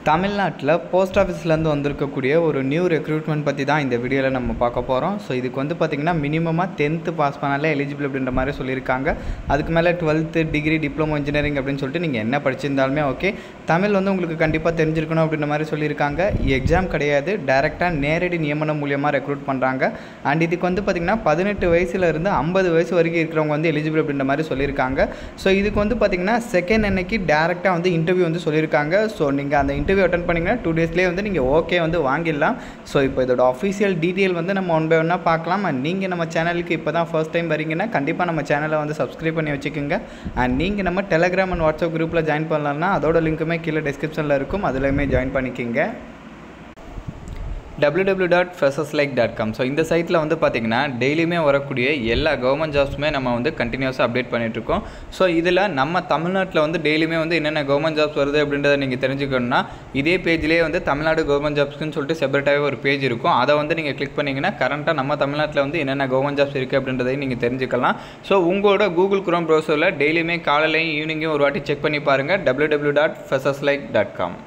தமிழ்நாட்டில் போஸ்ட் ஆஃபீஸ்லேருந்து வந்திருக்கக்கூடிய ஒரு நியூ ரெக்ரூட்மெண்ட் பற்றி தான் இந்த வீடியோவில் நம்ம பார்க்க போகிறோம் ஸோ இதுக்கு வந்து பார்த்திங்கன்னா மினிமமாக டென்த்து பாஸ் பண்ணாலே எலிஜிபிள் அப்படின்ற மாதிரி சொல்லியிருக்காங்க அதுக்கு மேலே டுவெல்த்து டிகிரி டிப்ளமோ இன்ஜினியரிங் அப்படின்னு சொல்லிட்டு நீங்கள் என்ன படிச்சிருந்தாலுமே ஓகே தமிழ் வந்து உங்களுக்கு கண்டிப்பாக தெரிஞ்சிருக்கணும் அப்படின்ற மாதிரி சொல்லியிருக்காங்க எக்ஸாம் கிடையாது டேரெக்டாக நேரடி நியமனம் மூலியமாக ரெக்ரூட் பண்ணுறாங்க அண்ட் இதுக்கு வந்து பார்த்திங்கன்னா பதினெட்டு வயசுல இருந்து ஐம்பது வயசு வரைக்கும் இருக்கிறவங்க வந்து எலிஜிபிள் அப்படின்ற மாதிரி சொல்லியிருக்காங்க ஸோ இதுக்கு வந்து பார்த்திங்கன்னா செகண்ட் அன்னைக்கு டேரெக்டாக வந்து இன்டர்வியூ வந்து சொல்லியிருக்காங்க ஸோ நீங்கள் அந்த இன்டர்வியூ அட்டன் பண்ணிங்கன்னா டூ டேஸ்லேயே வந்து நீங்கள் ஓகே வந்து வாங்கிடலாம் ஸோ இப்போ இதோட அஃபிஷியல் டீட்டெயில் வந்து நம்ம ஒன் பை ஒன்னாக பார்க்கலாம் அண்ட் நீங்கள் நம்ம சேனலுக்கு இப்போ தான் ஃபர்ஸ்ட் டைம் வரீங்கன்னா கண்டிப்பாக நம்ம சேனலை வந்து சப்ஸ்கிரைப் பண்ணி வச்சுக்கோங்க அண்ட் நீங்கள் நம்ம டெலகிராம் அண்ட் வாட்ஸ்அப் குரூப்பில் ஜாயின் பண்ணலாம்னா அதோட லிங்க்குமே கீழே டிஸ்கிரிப்ஷனில் இருக்கும் அதுலேயுமே ஜாயின் பண்ணிக்கிங்க www.freshers dot freshers like dot com so இந்த சைட்டில் வந்து பார்த்திங்கன்னா டெய்லியுமே வரக்கூடிய எல்லா கவர்மெண்ட் ஜாப்ஸுமே நம்ம வந்து கண்டினியூஸாக அப்டேட் பண்ணிகிட்ருக்கோம் ஸோ இதில் நம்ம தமிழ்நாட்டில் வந்து டெய்லியுமே வந்து என்னென்ன கவர்மெண்ட் ஜாப்ஸ் வருது அப்படின்றத நீங்கள் தெரிஞ்சுக்கணும்னா இதே பேஜ்லேயே வந்து தமிழ்நாடு கவர்மெண்ட் ஜாப்ஸ்க்குன்னு சொல்லிட்டு செப்பரேட்டாகவே ஒரு பேஜ் இருக்கும் அதை வந்து நீங்கள் கிளிக் பண்ணிங்கன்னா கரண்ட்டாக நம்ம தமிழ்நாட்டில் வந்து என்னென்ன கவர்மெண்ட் ஜாப்ஸ் இருக்குது அப்படின்றதையும் நீங்கள் தெரிஞ்சுக்கலாம் ஸோ உங்களோட கூகுள் குரோம் ப்ரௌசரில் டெய்லியுமே காலையிலையும் ஈவினிங்கும் ஒரு வாட்டி செக் பண்ணி பாருங்கள் www.freshers dot freshers like dot com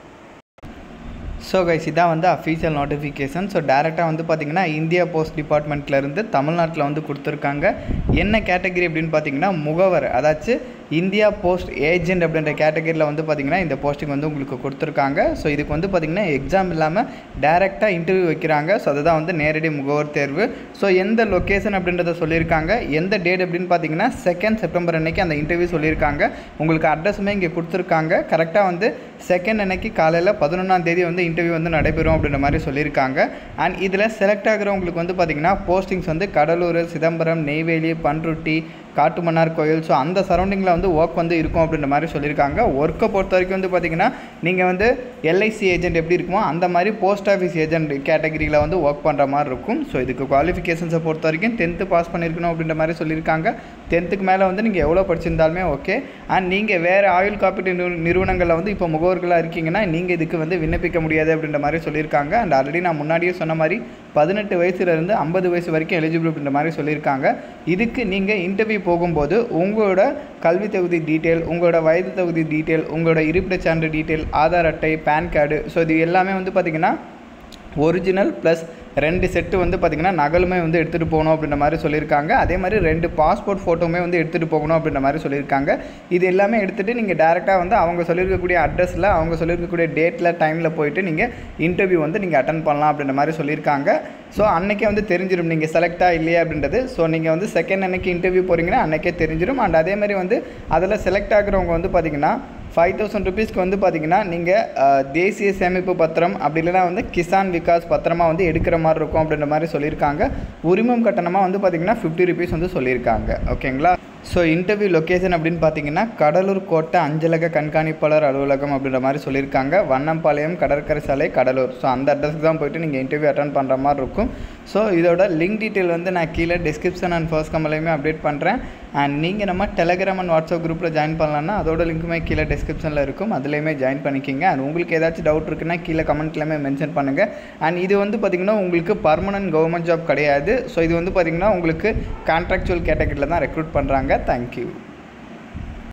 so guys இதான் வந்து அஃபீஷியல் நோட்டிஃபிகேஷன் ஸோ டேரெக்டாக வந்து பார்த்திங்கன்னா இந்தியா போஸ்ட் டிபார்ட்மெண்ட்லேருந்து தமிழ்நாட்டில் வந்து கொடுத்துருக்காங்க என்ன கேட்டகரி அப்படின்னு பார்த்தீங்கன்னா முகவர் அதாச்சும் இந்தியா போஸ்ட் ஏஜென்ட் அப்படின்ற கேட்டகரியில் வந்து பார்த்திங்கன்னா இந்த போஸ்டிங் வந்து உங்களுக்கு கொடுத்துருக்காங்க ஸோ இதுக்கு வந்து பார்த்திங்கன்னா எக்ஸாம் இல்லாமல் டேரெக்டாக இன்டர்வியூ வைக்கிறாங்க ஸோ அதுதான் வந்து நேரடி முகவர் தேர்வு ஸோ எந்த லொக்கேஷன் அப்படின்றத சொல்லியிருக்காங்க எந்த டேட் அப்படின்னு பார்த்தீங்கன்னா செகண்ட் செப்டம்பர் அன்னைக்கு அந்த இன்டர்வியூ சொல்லியிருக்காங்க உங்களுக்கு அட்ரஸுமே இங்கே கொடுத்துருக்காங்க கரெக்டாக வந்து செகண்ட் அன்னைக்கு காலையில் பதினொன்றாம் தேதி வந்து இன்டர்வியூ வந்து நடைபெறும் அப்படின்ற மாதிரி சொல்லியிருக்காங்க அண்ட் இதில் செலக்ட் ஆகிறவங்களுக்கு வந்து பார்த்திங்கன்னா போஸ்டிங்ஸ் வந்து கடலூர் சிதம்பரம் நெய்வேலி பன்ருட்டி காட்டுமன்னார் கோயில் ஸோ அந்த சரௌண்டிங்கில் வந்து ஒர்க் வந்து இருக்கும் அப்படின்ற மாதிரி சொல்லியிருக்காங்க ஒர்க்கை பொறுத்த வரைக்கும் வந்து பார்த்திங்கன்னா நீங்கள் வந்து எல்ஐசி ஏஜென்ட் எப்படி இருக்குமோ அந்த மாதிரி போஸ்ட் ஆஃபீஸ் ஏஜென்ட் கேட்டகரியில் வந்து ஒர்க் பண்ணுற மாதிரி இருக்கும் ஸோ இதுக்கு குவாலிஃபிகேஷன்ஸை பொறுத்த வரைக்கும் டென்த்து பாஸ் பண்ணியிருக்கணும் அப்படின்ற மாதிரி சொல்லியிருக்காங்க டென்த்துக்கு மேலே வந்து நீங்கள் எவ்வளோ படிச்சிருந்தாலுமே ஓகே அண்ட் நீங்கள் வேறு ஆயுள் காப்பீட்டு நிறு நிறுவனங்களில் வந்து இப்போ முகவர்களாக இருக்கீங்கன்னா நீங்கள் இதுக்கு வந்து விண்ணப்பிக்க முடியாது அப்படின்ற மாதிரி சொல்லியிருக்காங்க அண்ட் ஆல்ரெடி நான் முன்னாடியே சொன்ன மாதிரி பதினெட்டு வயசுலேருந்து ஐம்பது வயசு வரைக்கும் எலிஜிபிள் அப்படின்ற மாதிரி சொல்லியிருக்காங்க இதுக்கு நீங்கள் இன்டர்வியூ போகும்போது உங்களோட கல்வி தகுதி டீட்டெயில் உங்களோட வயது தகுதி டீட்டெயில் உங்களோட இருப்பிடச் சான்று டீட்டெயில் ஆதார் அட்டை பேன் கார்டு ஸோ இது எல்லாமே வந்து பார்த்திங்கன்னா ஒரிஜினல் ப்ளஸ் ரெண்டு செட்டு வந்து பார்த்திங்கன்னா நகலுமே வந்து எடுத்துகிட்டு போகணும் அப்படின்ற மாதிரி சொல்லியிருக்காங்க அதே மாதிரி ரெண்டு பாஸ்போர்ட் ஃபோட்டோவுமே வந்து எடுத்துகிட்டு போகணும் அப்படின்ற மாதிரி சொல்லியிருக்காங்க இது எல்லாமே எடுத்துகிட்டு நீங்கள் டேரெக்டாக வந்து அவங்க சொல்லியிருக்கக்கூடிய அட்ரஸில் அவங்க சொல்லியிருக்கக்கூடிய டேட்டில் டைமில் போயிட்டு நீங்கள் இன்டர்வியூ வந்து நீங்கள் அட்டன் பண்ணலாம் அப்படின்ற மாதிரி சொல்லியிருக்காங்க ஸோ அன்றைக்கே வந்து தெரிஞ்சிடும் நீங்கள் செலக்டாக இல்லையா அப்படின்றது ஸோ நீங்கள் வந்து செகண்ட் அன்னைக்கு இன்டர்வியூ போகிறீங்கன்னா அன்றைக்கே தெரிஞ்சிடும் அண்ட் அதே மாதிரி வந்து அதில் செலக்ட் ஆகிறவங்க வந்து பார்த்திங்கன்னா ஃபைவ் தௌசண்ட் ருபீஸ்க்கு வந்து பார்த்தீங்கன்னா நீங்கள் தேசிய சேமிப்பு பத்திரம் அப்படி இல்லைனா வந்து கிசான் விகாஸ் பத்திரமா வந்து எடுக்கிற மாதிரி இருக்கும் அப்படின்ற மாதிரி சொல்லியிருக்காங்க உரிமம் கட்டணமாக வந்து பார்த்திங்கன்னா ஃபிஃப்டி ருபீஸ் வந்து சொல்லியிருக்காங்க ஓகேங்களா ஸோ இன்டர்வியூ லொக்கேஷன் அப்படின்னு பார்த்தீங்கன்னா கடலூர் கோட்டை அஞ்சலக கண்காணிப்பாளர் அலுவலகம் அப்படின்ற மாதிரி சொல்லியிருக்காங்க வண்ணம்பாளையம் கடற்கரை சாலை கடலூர் ஸோ அந்த அட்ரஸ்க்கு தான் போயிட்டு நீங்கள் இன்டர்வியூ அட்டன் பண்ணுற மாதிரி இருக்கும் ஸோ இதோட லிங்க் டீட்டெயில் வந்து நான் கீழே டிஸ்கிரிப்ஷன் அண்ட் ஃபர்ஸ்ட் கமலையுமே அப்டேட் பண்ணுறேன் அண்ட் நீங்கள் நம்ம டெலகிராம் அண்ட் வாட்ஸ்அப் குரூப்பில் ஜாயின் பண்ணலாம்னா அதோட லிங்க்குமே கீழே டிஸ்கிரிப்ஷனில் இருக்கும் அதுலேயுமே ஜாயின் பண்ணிக்கிங்க அண்ட் உங்களுக்கு ஏதாச்சும் டவுட் இருக்குன்னா கீழே கமெண்ட்லேயுமே மென்ஷன் பண்ணுங்கள் அண்ட் இது வந்து பார்த்திங்கன்னா உங்களுக்கு பர்மனன்ட் கவர்மெண்ட் ஜாப் கிடையாது ஸோ இது வந்து பார்த்திங்கன்னா உங்களுக்கு கான்ட்ராக்சுவல் கேட்டகரியில் தான் ரெக்ரூட் பண்ணுறாங்க தேங்க்யூ